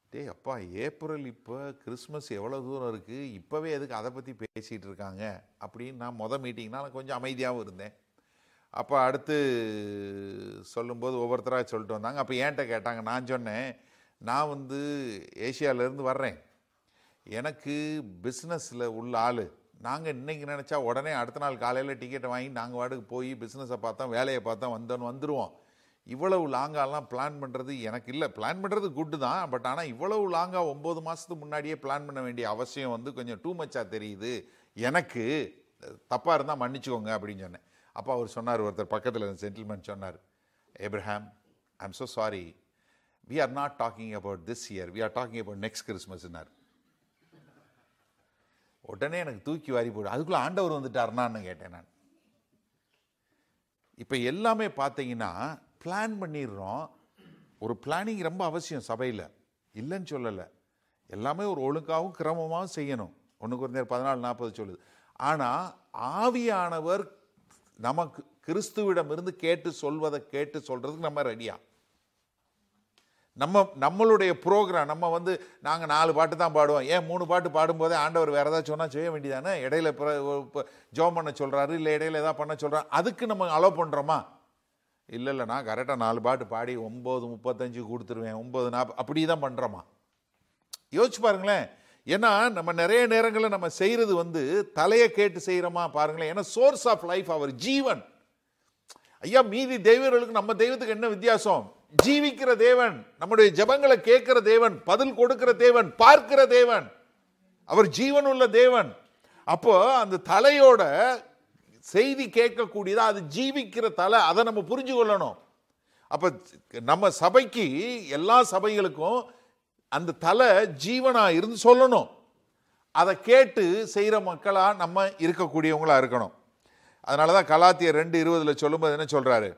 டேய் அப்பா ஏப்ரல் இப்போ கிறிஸ்மஸ் எவ்வளோ தூரம் இருக்குது இப்போவே எதுக்கு அதை பற்றி பேசிகிட்டு இருக்காங்க அப்படின்னு நான் மொதல் மீட்டிங்னா நான் கொஞ்சம் அமைதியாகவும் இருந்தேன் அப்போ அடுத்து சொல்லும்போது ஒவ்வொருத்தராக சொல்லிட்டு வந்தாங்க அப்போ ஏன்ட்ட கேட்டாங்க நான் சொன்னேன் நான் வந்து ஏசியாவிலேருந்து வர்றேன் எனக்கு பிஸ்னஸில் உள்ள ஆள் நாங்கள் இன்னைக்கு நினச்சா உடனே அடுத்த நாள் காலையில் டிக்கெட்டை வாங்கி நாங்கள் வாட்டுக்கு போய் பிஸ்னஸை பார்த்தோம் வேலையை பார்த்தோம் வந்தோன்னு வந்துடுவோம் இவ்வளவு லாங்காலாம் பிளான் பண்ணுறது எனக்கு இல்லை பிளான் பண்ணுறது குட்டு தான் பட் ஆனால் இவ்வளவு லாங்காக ஒம்பது மாதத்துக்கு முன்னாடியே பிளான் பண்ண வேண்டிய அவசியம் வந்து கொஞ்சம் டூ மச்சாக தெரியுது எனக்கு தப்பாக இருந்தால் மன்னிச்சுக்கோங்க அப்படின்னு சொன்னேன் அப்போ அவர் சொன்னார் ஒருத்தர் பக்கத்தில் இருந்த சென்டில்மேன் சொன்னார் Abraham I am so sorry we are not talking about this year we are talking about next கிறிஸ்மஸ்னார் உடனே எனக்கு தூக்கி வாரி போடு அதுக்குள்ளே ஆண்டவர் வந்துட்டாருனான்னு கேட்டேன் நான் இப்போ எல்லாமே பார்த்தீங்கன்னா பிளான் பண்ணிடுறோம் ஒரு பிளானிங் ரொம்ப அவசியம் சபையில் இல்லைன்னு சொல்லலை எல்லாமே ஒரு ஒழுங்காகவும் கிரமமாகவும் செய்யணும் ஒன்று குறைந்தர் பதினாலு நாற்பது சொல்லுது ஆனால் ஆவியானவர் நமக்கு கிறிஸ்துவிடமிருந்து கேட்டு சொல்வதை கேட்டு சொல்கிறதுக்கு நம்ம ரெடியா நம்ம நம்மளுடைய ப்ரோக்ராம் நம்ம வந்து நாங்கள் நாலு பாட்டு தான் பாடுவோம் ஏன் மூணு பாட்டு பாடும்போதே ஆண்டவர் வேறு ஏதாவது சொன்னால் செய்ய வேண்டியதானே இடையில ஜோம் பண்ண சொல்கிறாரு இல்லை இடையில ஏதாவது பண்ண சொல்கிறாரு அதுக்கு நம்ம அலோவ் பண்ணுறோமா இல்லை இல்லை நான் கரெக்டாக நாலு பாட்டு பாடி ஒம்பது முப்பத்தஞ்சு கொடுத்துருவேன் ஒம்பது நாற்பது அப்படி தான் பண்ணுறோமா யோசிச்சு பாருங்களேன் ஏன்னா நம்ம நிறைய நேரங்களில் நம்ம செய்கிறது வந்து தலையை கேட்டு செய்கிறோமா பாருங்களேன் ஏன்னா சோர்ஸ் ஆஃப் லைஃப் அவர் ஜீவன் ஐயா மீதி தெய்வங்களுக்கு நம்ம தெய்வத்துக்கு என்ன வித்தியாசம் ஜீவிக்கிற தேவன் நம்முடைய ஜெபங்களை கேட்கிற தேவன் பதில் கொடுக்கிற தேவன் பார்க்கிற தேவன் அவர் ஜீவன் உள்ள தேவன் அப்போ அந்த தலையோட செய்தி கேட்கக்கூடியதா அது ஜீவிக்கிற தலை அதை நம்ம புரிஞ்சு கொள்ளணும் அப்ப நம்ம சபைக்கு எல்லா சபைகளுக்கும் அந்த தலை ஜீவனா இருந்து சொல்லணும் அதை கேட்டு செய்கிற மக்களா நம்ம இருக்கக்கூடியவங்களா இருக்கணும் அதனால தான் கலாத்தியர் ரெண்டு இருபதுல சொல்லும்போது என்ன சொல்றாரு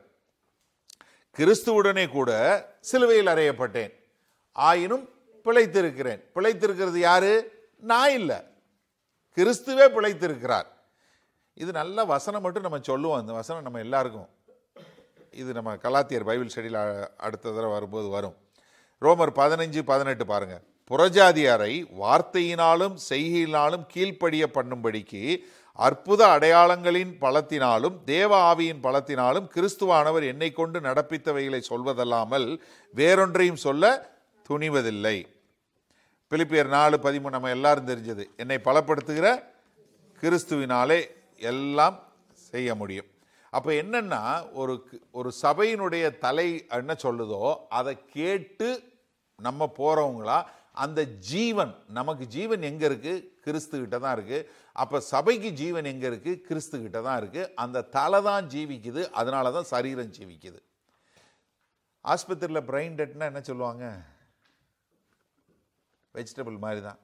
கிறிஸ்துவுடனே கூட சிலுவையில் அறையப்பட்டேன் ஆயினும் பிழைத்திருக்கிறேன் பிழைத்திருக்கிறது யாரு நான் இல்லை கிறிஸ்துவே பிழைத்திருக்கிறார் இது நல்ல வசனம் மட்டும் நம்ம சொல்லுவோம் இந்த வசனம் நம்ம எல்லாருக்கும் இது நம்ம கலாத்தியர் பைபிள் ஸ்டடியில் அடுத்த தடவை வரும்போது வரும் ரோமர் பதினஞ்சு பதினெட்டு பாருங்க புறஜாதியாரை வார்த்தையினாலும் செய்கையினாலும் கீழ்ப்படிய பண்ணும்படிக்கு அற்புத அடையாளங்களின் பலத்தினாலும் தேவ ஆவியின் பலத்தினாலும் கிறிஸ்துவானவர் என்னை கொண்டு நடப்பித்தவைகளை சொல்வதல்லாமல் வேறொன்றையும் சொல்ல துணிவதில்லை பிலிப்பியர் நாலு பதிமூணு நம்ம எல்லாரும் தெரிஞ்சது என்னை பலப்படுத்துகிற கிறிஸ்துவினாலே எல்லாம் செய்ய முடியும் அப்போ என்னன்னா ஒரு ஒரு சபையினுடைய தலை என்ன சொல்லுதோ அதை கேட்டு நம்ம போறவங்களா அந்த ஜீவன் நமக்கு ஜீவன் எங்க இருக்கு கிறிஸ்து கிட்ட தான் இருக்கு அப்ப சபைக்கு ஜீவன் எங்க இருக்கு கிறிஸ்து கிட்ட தான் இருக்கு அந்த தலை தான் ஜீவிக்குது அதனால தான் சரீரம் ஜீவிக்குது ஆஸ்பத்திரியில் பிரெயின் டெட்னா என்ன சொல்லுவாங்க வெஜிடபிள் மாதிரி தான்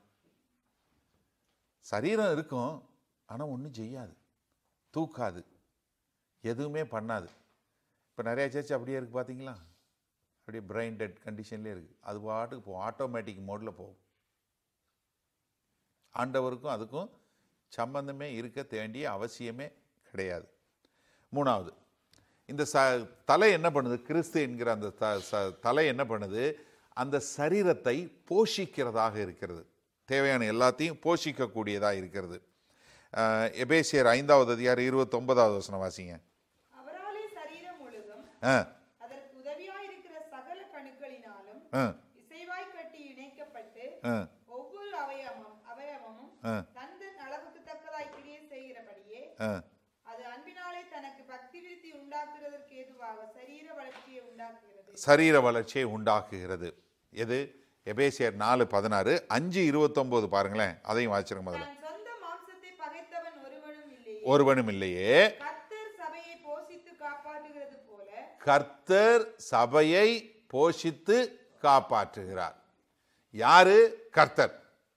சரீரம் இருக்கும் ஆனால் ஒன்றும் செய்யாது தூக்காது எதுவுமே பண்ணாது இப்போ நிறைய சர்ச் அப்படியே இருக்குது பார்த்தீங்களா அப்படியே பிரெயின் டெட் கண்டிஷன்லேயே இருக்குது அது பாட்டுக்கு போகும் ஆட்டோமேட்டிக் மோடில் போகும் ஆண்டவருக்கும் அதுக்கும் சம்பந்தமே இருக்க வேண்டிய அவசியமே கிடையாது மூணாவது இந்த ச தலை என்ன பண்ணுது கிறிஸ்து என்கிற அந்த த ச- தலை என்ன பண்ணுது அந்த சரீரத்தை போஷிக்கிறதாக இருக்கிறது தேவையான எல்லாத்தையும் போஷிக்கக்கூடியதாக இருக்கிறது அஹ், எபேசியர் ஐந்தாவது அதிகாரம் இருபத்தொன்பதாவது வசனம் வாசிங்க அவராலே சரீரம் முழுதும் ஆ அதற்கு உதவியாயிருக்கிற சகல கணுக்களினாலும் ஆ இசைவாய் கட்டி இணைக்கப்பட்டு ஆ ஒவ்வொரு அவயவமும் அவயவமும் ஆ. தந்தன் அளவுக்கு தக்கதாய் கிரியை செய்கிறபடியே ஆ அது அன்பினாலே தனக்கு பக்தி விருத்தி உண்டாக்குறதற்கு ஏதுவாக சரீர வளர்ச்சியை உண்டாக்குகிறது சரீர வளர்ச்சியை உண்டாக்குகிறது எது எபேசியர் நாலு பதினாறு அஞ்சு இருபத்தொம்போது பாருங்களேன் அதையும் வாசிச்சிருங்க முதல்ல தன் சொந்த மாம்சத்தை பகைத்தவன் ஒருவனும் இல்லையே ஒருவனும் இல்லையே கர்த்தர் சபையை போஷித்து காப்பாற்றுகிறது போல கர்த்தர் சபையை போஷித்து காப்பாற்றுகிறார் யாரு கர்த்தர்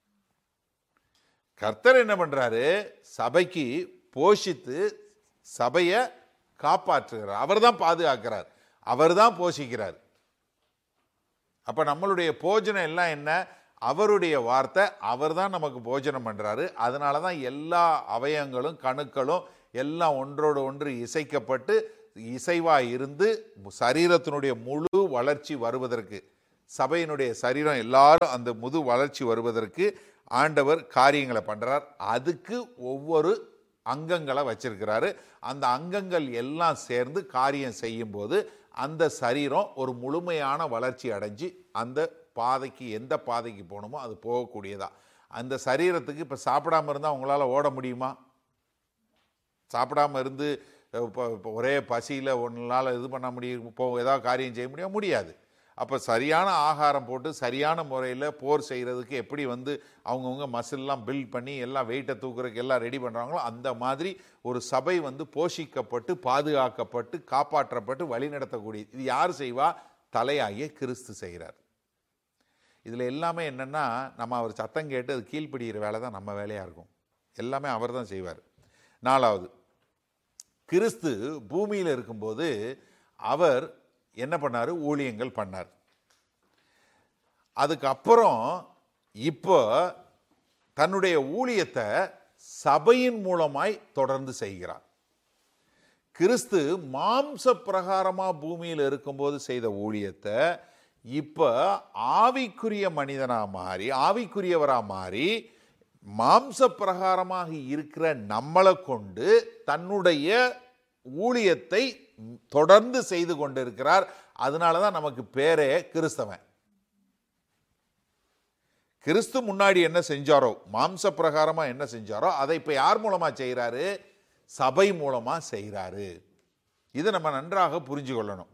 கர்த்தர் என்ன பண்றாரு சபைக்கு போஷித்து சபையை காப்பாற்றுகிறார் அவர்தான் பாதுகாக்கிறார் அவர்தான் போஷிக்கிறார் அப்ப நம்மளுடைய போஜனம் எல்லாம் என்ன அவருடைய வார்த்தை அவர்தான் நமக்கு போஜனம் பண்றாரு அதனால தான் எல்லா அவயங்களும் கணுக்களும் எல்லாம் ஒன்றோடு ஒன்று இசைக்கப்பட்டு இசைவா இருந்து சரீரத்தினுடைய முழு வளர்ச்சி வருவதற்கு சபையினுடைய சரீரம் எல்லாரும் அந்த முது வளர்ச்சி வருவதற்கு ஆண்டவர் காரியங்களை பண்றார் அதுக்கு ஒவ்வொரு அங்கங்களை வச்சிருக்கிறாரு அந்த அங்கங்கள் எல்லாம் சேர்ந்து காரியம் செய்யும்போது அந்த சரீரம் ஒரு முழுமையான வளர்ச்சி அடைஞ்சு அந்த பாதைக்கு எந்த பாதைக்கு போகணுமோ அது போகக்கூடியதா அந்த சரீரத்துக்கு இப்போ சாப்பிடாம இருந்தால் உங்களால் ஓட முடியுமா சாப்பிடாம இருந்து இப்போ இப்போ ஒரே பசியில் ஒன்றால் இது பண்ண முடியும் இப்போ ஏதாவது காரியம் செய்ய முடியும் முடியாது அப்போ சரியான ஆகாரம் போட்டு சரியான முறையில் போர் செய்கிறதுக்கு எப்படி வந்து அவங்கவுங்க மசில்லாம் பில்ட் பண்ணி எல்லாம் வெயிட்டை தூக்குறதுக்கு எல்லாம் ரெடி பண்ணுறாங்களோ அந்த மாதிரி ஒரு சபை வந்து போஷிக்கப்பட்டு பாதுகாக்கப்பட்டு காப்பாற்றப்பட்டு வழிநடத்தக்கூடிய இது யார் செய்வா தலையாகிய கிறிஸ்து செய்கிறார் இதில் எல்லாமே என்னென்னா நம்ம அவர் சத்தம் கேட்டு அது கீழ்ப்பிடிக்கிற வேலை தான் நம்ம வேலையாக இருக்கும் எல்லாமே அவர் தான் செய்வார் நாலாவது கிறிஸ்து பூமியில் இருக்கும்போது அவர் என்ன பண்ணார் ஊழியங்கள் பண்ணார் அதுக்கப்புறம் இப்போ தன்னுடைய ஊழியத்தை சபையின் மூலமாய் தொடர்ந்து செய்கிறார் கிறிஸ்து மாம்ச பிரகாரமா பூமியில் இருக்கும்போது செய்த ஊழியத்தை இப்ப ஆவிக்குரிய மனிதனா மாறி ஆவிக்குரியவரா மாறி மாம்ச பிரகாரமாக இருக்கிற நம்மளை கொண்டு தன்னுடைய ஊழியத்தை தொடர்ந்து செய்து கொண்டிருக்கிறார் அதனால தான் நமக்கு பேரே கிறிஸ்தவன் கிறிஸ்து முன்னாடி என்ன செஞ்சாரோ மாம்ச பிரகாரமா என்ன செஞ்சாரோ அதை இப்ப யார் மூலமா செய்கிறாரு சபை மூலமா செய்கிறாரு இதை நம்ம நன்றாக புரிஞ்சு கொள்ளணும்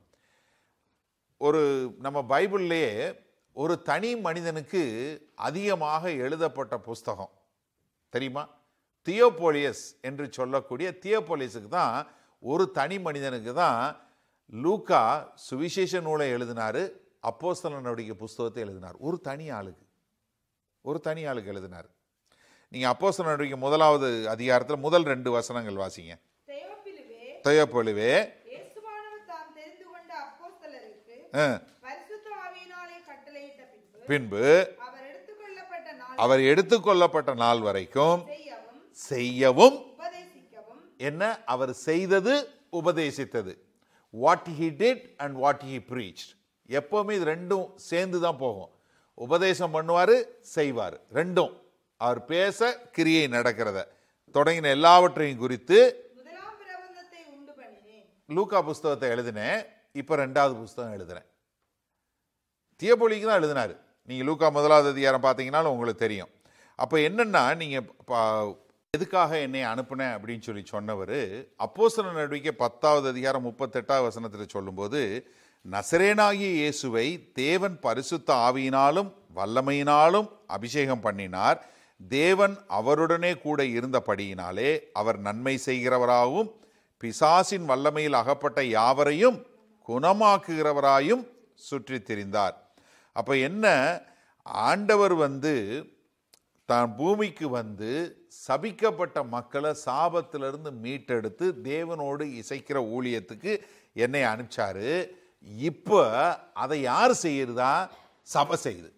ஒரு நம்ம பைபிள்லேயே ஒரு தனி மனிதனுக்கு அதிகமாக எழுதப்பட்ட புஸ்தகம் தெரியுமா தியோபோலியஸ் என்று சொல்லக்கூடிய தியோபோலியஸுக்கு தான் ஒரு தனி மனிதனுக்கு தான் லூக்கா சுவிசேஷ நூலை எழுதினாரு அப்போஸ்தலன் நடவடிக்கை புஸ்தகத்தை எழுதினார் ஒரு தனி ஆளுக்கு ஒரு தனி ஆளுக்கு எழுதினார் நீங்கள் அப்போஸ்தலன் நடவடிக்கை முதலாவது அதிகாரத்தில் முதல் ரெண்டு வசனங்கள் வாசிங்க தெயோப்பிலுவே தியோபோலிவே இயேசுவானவர் தாம் தெரிந்து கொண்ட அப்போஸ்தலருக்கு ஆ, பரிசுத்த ஆவியினாலே கட்டளையிட்ட பின்பு பின்பு அவர் எடுத்துக்கொள்ளப்பட்ட நாள் அவர் எடுத்துக்கொள்ளப்பட்ட நாள் வரைக்கும் செய்யவும் செய்யவும் உபதேசிக்கவும் என்ன அவர் செய்தது உபதேசித்தது what he did and what he preached எப்பவுமே இது ரெண்டும் சேர்ந்து தான் போகும் உபதேசம் பண்ணுவார் செய்வார் ரெண்டும் அவர் பேச கிரியை நடக்கிறத தொடங்கின எல்லாவற்றையும் குறித்து முதலாம் பிரபந்தத்தை உண்டு பண்ணினேன் லூக்கா புஸ்தகத்தை எழுதினேன் இப்போ ரெண்டாவது புஸ்தகம் எழுதுறேன் தியபொலிக்கு தான் எழுதினார் நீங்கள் லூக்கா முதலாவது அதிகாரம் பார்த்தீங்கன்னாலும் உங்களுக்கு தெரியும் அப்போ என்னன்னா நீங்கள் எதுக்காக என்னை அனுப்புனேன் அப்படின்னு சொல்லி சொன்னவர் அப்போஸ்தல நடவடிக்கை பத்தாவது அதிகாரம் முப்பத்தெட்டாவது வசனத்தில் சொல்லும்போது நசரேனாகிய இயேசுவை தேவன் பரிசுத்த ஆவியினாலும் வல்லமையினாலும் அபிஷேகம் பண்ணினார் தேவன் அவருடனே கூட இருந்தபடியினாலே அவர் நன்மை செய்கிறவராகவும் பிசாசின் வல்லமையில் அகப்பட்ட யாவரையும் குணமாக்குகிறவராயும் சுற்றித் திரிந்தார் அப்ப என்ன ஆண்டவர் வந்து தான் பூமிக்கு வந்து சபிக்கப்பட்ட மக்களை சாபத்திலிருந்து மீட்டெடுத்து தேவனோடு இசைக்கிற ஊழியத்துக்கு என்னை அனுப்பிச்சாரு இப்போ அதை யார் செய்யுறதா சபை செய்யுது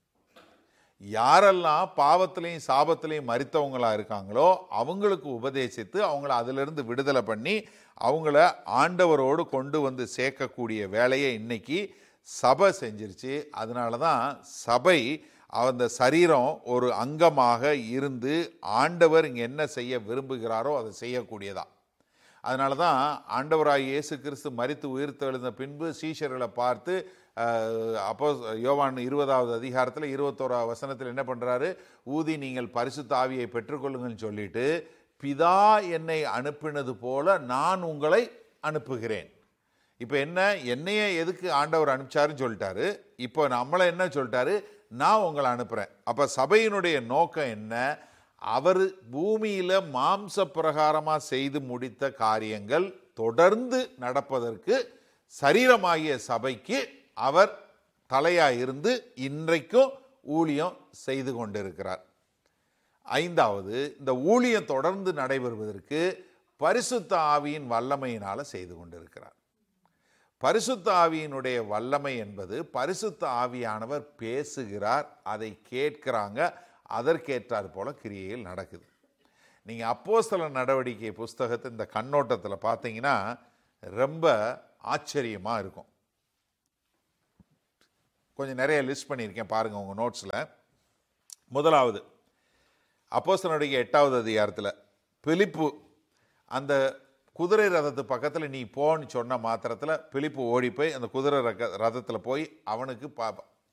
யாரெல்லாம் பாவத்திலையும் சாபத்திலையும் மறித்தவங்களா இருக்காங்களோ அவங்களுக்கு உபதேசித்து அவங்கள அதிலிருந்து விடுதலை பண்ணி அவங்கள ஆண்டவரோடு கொண்டு வந்து சேர்க்கக்கூடிய வேலையை இன்னைக்கு சபை செஞ்சிருச்சு அதனால தான் சபை அந்த சரீரம் ஒரு அங்கமாக இருந்து ஆண்டவர் இங்கே என்ன செய்ய விரும்புகிறாரோ அதை செய்யக்கூடியதா அதனால தான் ஆண்டவராய் இயேசு கிறிஸ்து மரித்து உயிர்த்தெழுந்த பின்பு சீஷர்களை பார்த்து அஹ், அப்போ யோவான் இருபதாவது அதிகாரத்தில் இருபத்தோராவது வசனத்தில் என்ன பண்ணுறாரு ஊதி நீங்கள் பரிசுத்த ஆவியை பெற்றுக்கொள்ளுங்கன்னு சொல்லிட்டு பிதா என்னை அனுப்பினது போல நான் உங்களை அனுப்புகிறேன் இப்போ என்ன என்னைய எதுக்கு ஆண்டவர் அனுப்பிச்சாருன்னு சொல்லிட்டாரு இப்போ நம்மளை என்ன சொல்லிட்டாரு நான் உங்களை அனுப்புகிறேன் அப்போ சபையினுடைய நோக்கம் என்ன அவர் பூமியில் மாம்ச பிரகாரமாக செய்து முடித்த காரியங்கள் தொடர்ந்து நடப்பதற்கு சரீரமாகிய சபைக்கு அவர் தலையாக இருந்து இன்றைக்கும் ஊழியம் செய்து கொண்டிருக்கிறார் ஐந்தாவது இந்த ஊழியம் தொடர்ந்து நடைபெறுவதற்கு பரிசுத்த ஆவியின் வல்லமையினால செய்து கொண்டிருக்கிறார் பரிசுத்த ஆவியினுடைய வல்லமை என்பது பரிசுத்த ஆவியானவர் பேசுகிறார் அதை கேட்கிறாங்க அதற்கேற்றார் போல கிரியைகள் நடக்குது நீங்கள் அப்போஸ்தல நடவடிக்கை புஸ்தகத்தை இந்த கண்ணோட்டத்தில் பார்த்தீங்கன்னா ரொம்ப ஆச்சரியமாக இருக்கும் கொஞ்சம் நிறைய லிஸ்ட் பண்ணியிருக்கேன் பாருங்கள் உங்கள் நோட்ஸில் முதலாவது அப்போஸ்தலனுடைய எட்டாவது அதிகாரத்தில் பிலிப்பு அந்த குதிரை ரதத்து பக்கத்தில் நீ போன்னு சொன்ன மாத்திரத்தில் பிலிப்பு ஓடி போய் அந்த குதிரை ரக ரதத்தில் போய் அவனுக்கு பா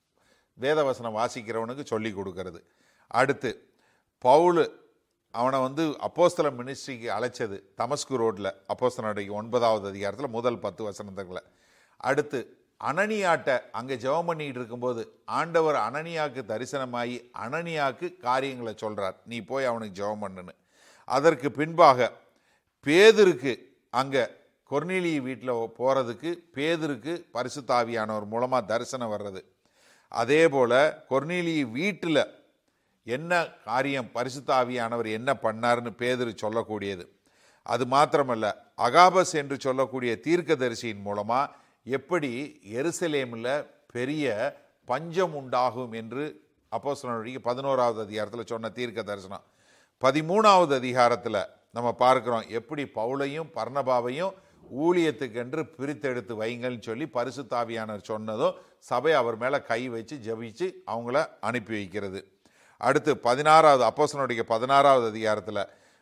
வேதவசனம் வாசிக்கிறவனுக்கு சொல்லி கொடுக்கறது அடுத்து பவுலு அவனை வந்து அப்போஸ்தல மினிஸ்ட்ரிக்கு அழைச்சது தமஸ்கு ரோட்டில் அப்போஸ்தலனுடைய ஒன்பதாவது அதிகாரத்தில் முதல் பத்து வசனத்துக்குள்ள அடுத்து அனனியாட்ட அங்கே ஜெபம் பண்ணிட்டு இருக்கும்போது ஆண்டவர் அனனியாக்கு தரிசனமாகி அனனியாக்கு காரியங்களை சொல்கிறார் நீ போய் அவனுக்கு ஜெபம் பண்ணுன்னு அதற்கு பின்பாக பேதருக்கு அங்கே கொர்னிலி வீட்டில் போகிறதுக்கு பேதருக்கு பரிசுத்தாவியானவர் மூலமாக தரிசனம் வர்றது அதே போல் கொர்னிலி வீட்டில் என்ன காரியம் பரிசுத்தாவியானவர் என்ன பண்ணார்னு பேதுரு சொல்லக்கூடியது அது மாத்திரமல்ல அகாபஸ் என்று சொல்லக்கூடிய தீர்க்கதரிசியின் மூலமாக எப்படி எருசலேமில் பெரிய பஞ்சம் உண்டாகும் என்று அப்போஸ்தலனுடைய பதினோராவது அதிகாரத்தில் சொன்ன தீர்க்க தரிசனம் பதிமூணாவது அதிகாரத்தில் நம்ம பார்க்குறோம் எப்படி பவுலையும் பர்ணபாவையும் ஊழியத்துக்கென்று பிரித்தெடுத்து வைங்கள்னு சொல்லி பரிசுத்தாவியானவர் சொன்னதும் சபை அவர் மேலே கை வச்சு ஜெபிச்சு அவங்கள அனுப்பி வைக்கிறது அடுத்து பதினாறாவது அப்போஸ்தலனுடைய பதினாறாவது அதிகாரத்தில்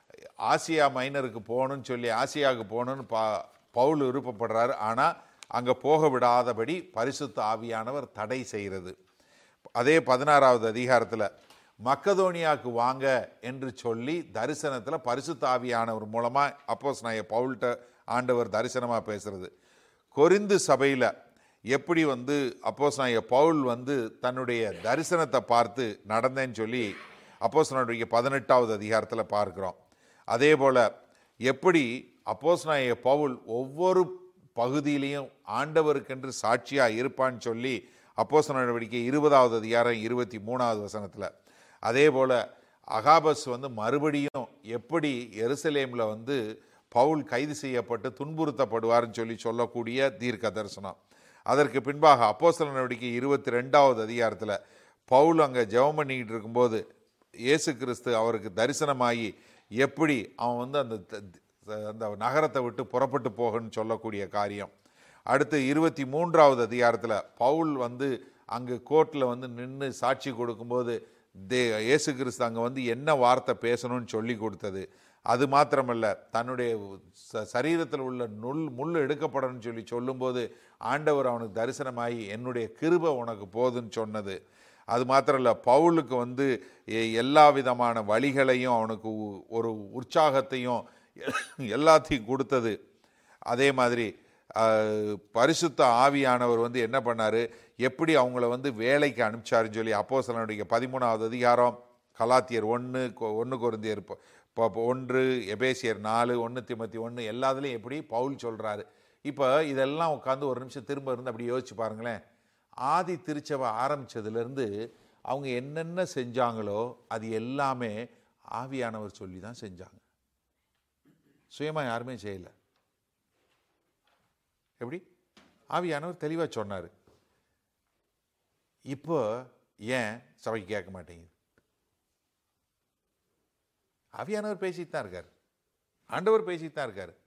ஆசியா மைனருக்கு போகணும்னு சொல்லி ஆசியாவுக்கு போகணும்னு பா பவுல் விருப்பப்படுறாரு ஆனால் அங்கே போக விடாதபடி பரிசுத்த ஆவியானவர் தடை செய்கிறது அதே பதினாறாவது அதிகாரத்தில் மக்கதோனியாவுக்கு வாங்க என்று சொல்லி தரிசனத்தில் பரிசுத்த ஆவியானவர் மூலமாக அப்போஸ் நான் பவுல்கிட்ட ஆண்டவர் தரிசனமாக பேசுறது கொரிந்து சபையில் எப்படி வந்து அப்போஸ் நான் பவுல் வந்து தன்னுடைய தரிசனத்தை பார்த்து நடந்தேன்னு சொல்லி அப்போஸ் பதினெட்டாவது அதிகாரத்தில் பார்க்குறோம் அதே போல் எப்படி அப்போஸ் பவுல் ஒவ்வொரு பகுதியிலையும் ஆண்டவருக்கென்று சாட்சியாக இருப்பான்னு சொல்லி அப்போஸ் நடவடிக்கை இருபதாவது அதிகாரம் இருபத்தி மூணாவது வசனத்தில் அதே போல் அகாபஸ் வந்து மறுபடியும் எப்படி எருசலேமில் வந்து பவுல் கைது செய்யப்பட்டு துன்புறுத்தப்படுவார்னு சொல்லி சொல்லக்கூடிய தீர்க்க தரிசனம் அதற்கு பின்பாக அப்போஸ்தல நடவடிக்கை இருபத்தி ரெண்டாவது அதிகாரத்தில் பவுல் அங்கே ஜெபம் பண்ணிக்கிட்டு இருக்கும்போது இயேசு கிறிஸ்து அவருக்கு தரிசனமாகி எப்படி அவன் வந்து அந்த த- த- அந்த நகரத்தை விட்டு புறப்பட்டு போகணும்னு சொல்லக்கூடிய காரியம் அடுத்து இருபத்தி மூன்றாவது அதிகாரத்தில் பவுல் வந்து அங்கு கோர்ட்டில் வந்து நின்று சாட்சி கொடுக்கும்போது தே இயேசு கிறிஸ்து அங்கே வந்து என்ன வார்த்தை பேசணும்னு சொல்லி கொடுத்தது அது மாத்திரமல்ல தன்னுடைய ச சரீரத்தில் உள்ள நுல் முள் எடுக்கப்படணும்னு சொல்லி சொல்லும்போது ஆண்டவர் அவனுக்கு தரிசனமாகி என்னுடைய கிருபை உனக்கு போதுன்னு சொன்னது அது மாத்திரம் இல்லை பவுலுக்கு வந்து எ- எல்லா விதமான வழிகளையும் அவனுக்கு உ- ஒரு உற்சாகத்தையும் எல்லாத்தையும் கொடுத்தது அதே மாதிரி அஹ், பரிசுத்த ஆவியானவர் வந்து என்ன பண்ணாரு எப்படி அவங்கள வந்து வேலைக்கு அனுப்பிச்சாருன்னு சொல்லி அப்போஸ்தலனுடைய பதிமூணாவது அதிகாரம் கலாத்தியர் ஒன்று ஒன்று குருந்தியர் ப- ப- ப- ஒன்று எபேசியர் நாலு ஒன்று திமத்தி ஒன்று எல்லாத்துலேயும் எப்படி பவுல் சொல்கிறாரு இப்போ இதெல்லாம் உட்காந்து ஒரு நிமிஷம் திரும்ப இருந்து அப்படி யோசிச்சு பாருங்களேன் ஆதி திருச்சபை ஆரம்பிச்சதுலேருந்து அவங்க என்னென்ன செஞ்சாங்களோ அது எல்லாமே ஆவியானவர் சொல்லி தான் செஞ்சாங்க சுயமாக யாருமே செய்யலை எப்படி ஆவியானவர் தெளிவாக சொன்னார் இப்போ ஏன் சபைக்கு கேட்க மாட்டேங்குது ஆவியானவர் பேசிட்டு தான் இருக்கார் ஆண்டவர் பேசிட்டு தான் இருக்கார்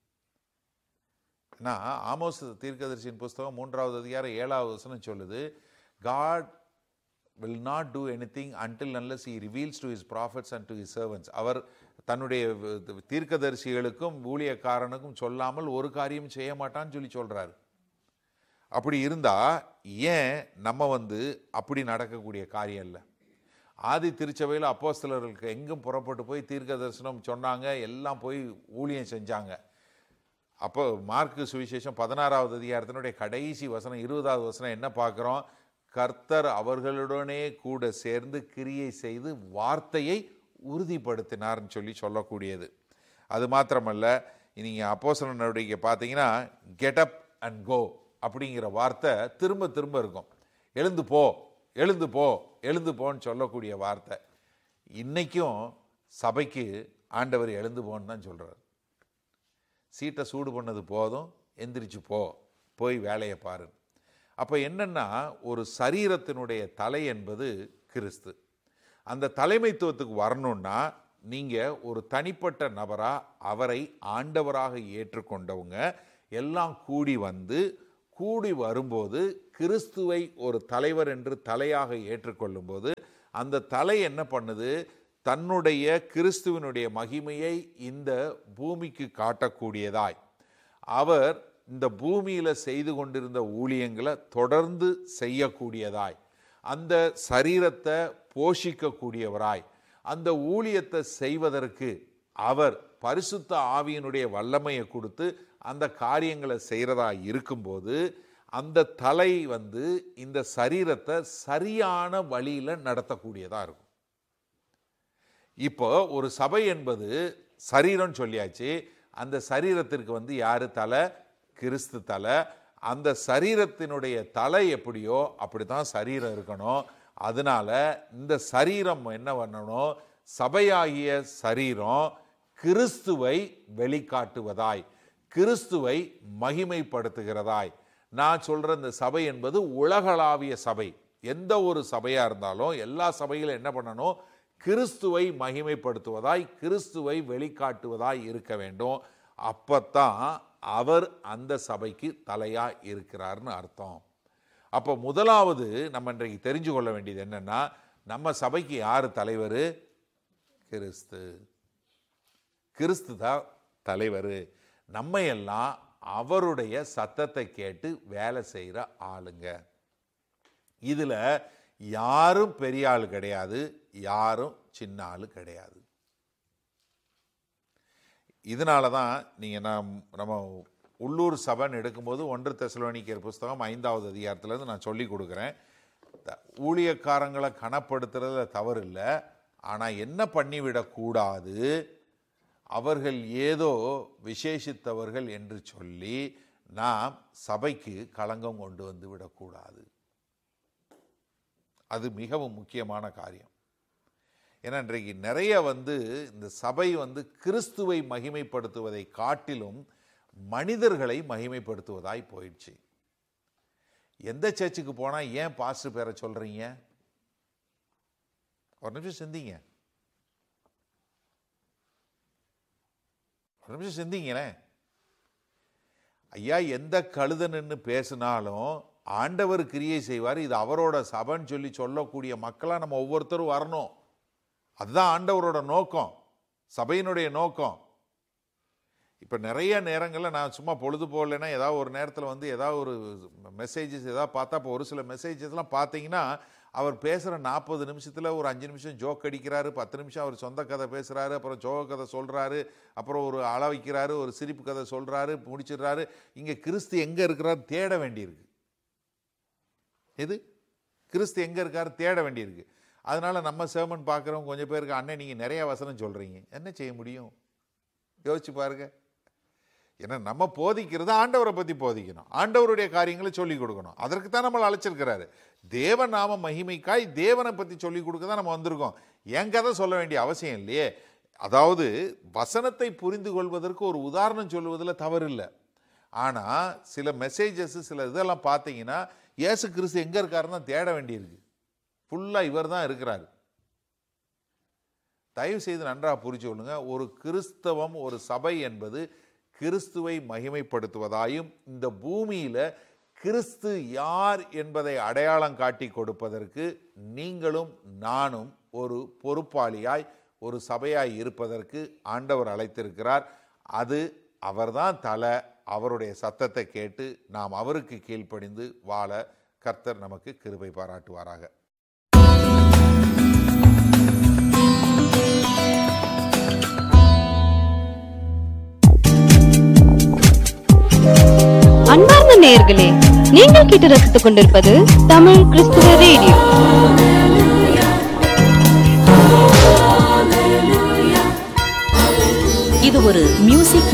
நான் ஆமோஸ் தீர்க்கதரிசியின் புஸ்தகம் மூன்றாவது அதிகாரம் ஏழாவது வசனம் சொல்லுது God will not do anything until unless he reveals to his prophets and to his servants அவர் தன்னுடைய வ- தீர்க்கதரிசிகளுக்கும் ஊழியக்காரனுக்கும் சொல்லாமல் ஒரு காரியம் செய்ய மாட்டான்னு சொல்லி சொல்றாரு அப்படி இருந்தா ஏன் நம்ம வந்து அப்படி நடக்கக்கூடிய காரியம் இல்லை ஆதி திருச்சபையில் அப்போஸ்தலர்களுக்கு எங்கும் புறப்பட்டு போய் தீர்க்க தரிசனம் சொன்னாங்க எல்லாம் போய் ஊழியம் செஞ்சாங்க அப்போ மார்க்கு சுவிசேஷம் பதினாறாவது அதிகாரத்தினுடைய கடைசி வசனம் இருபதாவது வசனம் என்ன பார்க்குறோம் கர்த்தர் அவர்களுடனே கூட சேர்ந்து கிரியை செய்து வார்த்தையை உறுதிப்படுத்தினார்னு சொல்லி சொல்லக்கூடியது அது மாத்திரமல்ல நீங்கள் அப்போஸ்தலர் நடவடிக்கை பார்த்தீங்கன்னா கெட் அப் அண்ட் கோ அப்படிங்கிற வார்த்தை திரும்ப திரும்ப இருக்கும் எழுந்து போ எழுந்து போ எழுந்து போன்னு சொல்லக்கூடிய வார்த்தை இன்னைக்கும் சபைக்கு ஆண்டவர் எழுந்து போன்னு தான் சொல்கிறார் சீட்டை சூடு பண்ணது போதும் எந்திரிச்சு போ போய் வேலையை பாரு அப்போ என்னன்னா ஒரு சரீரத்தினுடைய தலை என்பது கிறிஸ்து அந்த தலைமைத்துவத்துக்கு வரணும்னா நீங்கள் ஒரு தனிப்பட்ட நபராக அவரை ஆண்டவராக ஏற்றுக்கொண்டவங்க எல்லாம் கூடி வந்து கூடி வரும்போது கிறிஸ்துவை ஒரு தலைவர் என்று தலையாக ஏற்றுக்கொள்ளும்போது அந்த தலை என்ன பண்ணுது தன்னுடைய கிறிஸ்துவனுடைய மகிமையை இந்த பூமிக்கு காட்டக்கூடியதாய் அவர் இந்த பூமியில செய்து கொண்டிருந்த ஊழியங்களை தொடர்ந்து செய்யக்கூடியதாய் அந்த சரீரத்தை போஷிக்கக்கூடியவராய் அந்த ஊழியத்தை செய்வதற்கு அவர் பரிசுத்த ஆவியினுடைய வல்லமையை கொடுத்து அந்த காரியங்களை செய்கிறதா இருக்கும்போது அந்த தலை வந்து இந்த சரீரத்தை சரியான வழியில் நடத்தக்கூடியதாக இருக்கும் இப்போ ஒரு சபை என்பது சரீரம் சொல்லியாச்சு அந்த சரீரத்திற்கு வந்து யாரு தலை கிறிஸ்து தலை அந்த சரீரத்தினுடைய தலை எப்படியோ அப்படித்தான் சரீரம் இருக்கணும் அதனால இந்த சரீரம் என்ன பண்ணணும் சபையாகிய சரீரம் கிறிஸ்துவை வெளிக்காட்டுவதாய் கிறிஸ்துவை மகிமைப்படுத்துகிறதாய் நான் சொல்ற இந்த சபை என்பது உலகளாவிய சபை எந்த ஒரு சபையா இருந்தாலும் எல்லா சபையிலும் என்ன பண்ணணும் கிறிஸ்துவை மகிமைப்படுத்துவதாய் கிறிஸ்துவை வெளிக்காட்டுவதாய் இருக்க வேண்டும் அப்பத்தான் அவர் அந்த சபைக்கு தலையா இருக்கிறார்னு அர்த்தம் அப்போ முதலாவது நம்ம இன்றைக்கு தெரிஞ்சு கொள்ள வேண்டியது என்னன்னா நம்ம சபைக்கு யார் தலைவர் கிறிஸ்து கிறிஸ்து தான் தலைவர் நம்ம எல்லாம் அவருடைய சத்தத்தை கேட்டு வேலை செய்கிற ஆளுங்க இதில் யாரும் பெரிய ஆள் கிடையாது யாரும் சின்ன ஆள் கிடையாது இதனால தான் நீங்கள் நாம் நம்ம உள்ளூர் சபைன்னு எடுக்கும்போது ஒன்று தெசலோனிக்கர் புஸ்தகம் ஐந்தாவது அதிகாரத்துலேருந்து நான் சொல்லி கொடுக்குறேன் த- ஊழியக்காரங்களை கனப்படுத்துறதுல தவறு இல்லை ஆனால் என்ன பண்ணிவிடக்கூடாது அவர்கள் ஏதோ விசேஷித்தவர்கள் என்று சொல்லி நாம் சபைக்கு களங்கம் கொண்டு வந்து விடக்கூடாது அது மிகவும் முக்கியமான காரியம் ஏன்னா இன்றைக்கு நிறைய வந்து இந்த சபை வந்து கிறிஸ்துவை மகிமைப்படுத்துவதை காட்டிலும் மனிதர்களை மகிமைப்படுத்துவதாய் போயிடுச்சு எந்த சர்ச்சுக்கு போனால் ஏன் பாஸ்டர் பேரை சொல்கிறீங்க ஒரு நிமிஷம் சிந்திங்க ஒரு நிமிஷம் சிந்திங்களேன் ஐயா எந்த கழுதன்னு பேசினாலும் ஆண்டவர் கிரியை செய்வார் இது அவரோட சபைன்னு சொல்லி சொல்லக்கூடிய மக்களாக நம்ம ஒவ்வொருத்தரும் வரணும் அதுதான் ஆண்டவரோட நோக்கம் சபையினுடைய நோக்கம் இப்போ நிறைய நேரங்களில் நான் சும்மா பொழுது போகலைன்னா ஏதாவது ஒரு நேரத்தில் வந்து ஏதாவது ஒரு மெசேஜஸ் ஏதாவது பார்த்தா இப்போ ஒரு சில மெசேஜஸ்லாம் பார்த்தீங்கன்னா அவர் பேசுகிற நாற்பது நிமிஷத்தில் ஒரு அஞ்சு நிமிஷம் ஜோக் அடிக்கிறாரு பத்து நிமிஷம் அவர் சொந்த கதை பேசுகிறாரு அப்புறம் ஜோக கதை சொல்கிறாரு அப்புறம் ஒரு அள வைக்கிறாரு ஒரு சிரிப்பு கதை சொல்கிறாரு முடிச்சிடுறாரு இங்கே கிறிஸ்து எங்கே இருக்கிறார் தேட வேண்டியிருக்கு எது கிறிஸ்து எங்கே இருக்காரு தேட வேண்டியிருக்கு அதனால நம்ம சேமன் பார்க்குறவங்க கொஞ்சம் பேருக்கு அண்ணன் நீங்கள் நிறைய வசனம் சொல்கிறீங்க என்ன செய்ய முடியும் யோசிச்சு பாருங்க ஏன்னா நம்ம போதிக்கிறது ஆண்டவரை பற்றி போதிக்கணும் ஆண்டவருடைய காரியங்களை சொல்லிக் கொடுக்கணும் அதற்கு தான் நம்மளை அழைச்சிருக்கிறாரு தேவ நாம மகிமைக்காய் தேவனை பற்றி சொல்லிக் கொடுக்க தான் நம்ம வந்திருக்கோம் என் கதை சொல்ல வேண்டிய அவசியம் இல்லையே அதாவது வசனத்தை புரிந்து கொள்வதற்கு ஒரு உதாரணம் சொல்லுவதில் தவறு இல்லை ஆனால் சில மெசேஜஸ் சில இதெல்லாம் பார்த்தீங்கன்னா இயேசு கிறிஸ்து எங்கே இருக்காருன்னு தேட வேண்டியிருக்கு ஃபுல்லாக இவர் தான் இருக்கிறாரு தயவு செய்து நன்றாக புரிச்சு கொள்ளுங்க ஒரு கிறிஸ்தவம் ஒரு சபை என்பது கிறிஸ்துவை மகிமைப்படுத்துவதாயும் இந்த பூமியில கிறிஸ்து யார் என்பதை அடையாளம் காட்டி கொடுப்பதற்கு நீங்களும் நானும் ஒரு பொறுப்பாளியாய் ஒரு சபையாய் இருப்பதற்கு ஆண்டவர் அழைத்திருக்கிறார் அது அவர்தான் தலை அவருடைய சத்தத்தை கேட்டு நாம் அவருக்கு கீழ்ப்படிந்து வாழ கர்த்தர் நமக்கு கிருபை பாராட்டுவாராக அன்பார்ந்த நேயர்களே நீங்கள் கேட்டு ரசித்துக் கொண்டிருப்பது தமிழ் கிறிஸ்துவ ரேடியோ இது ஒரு மியூசிக்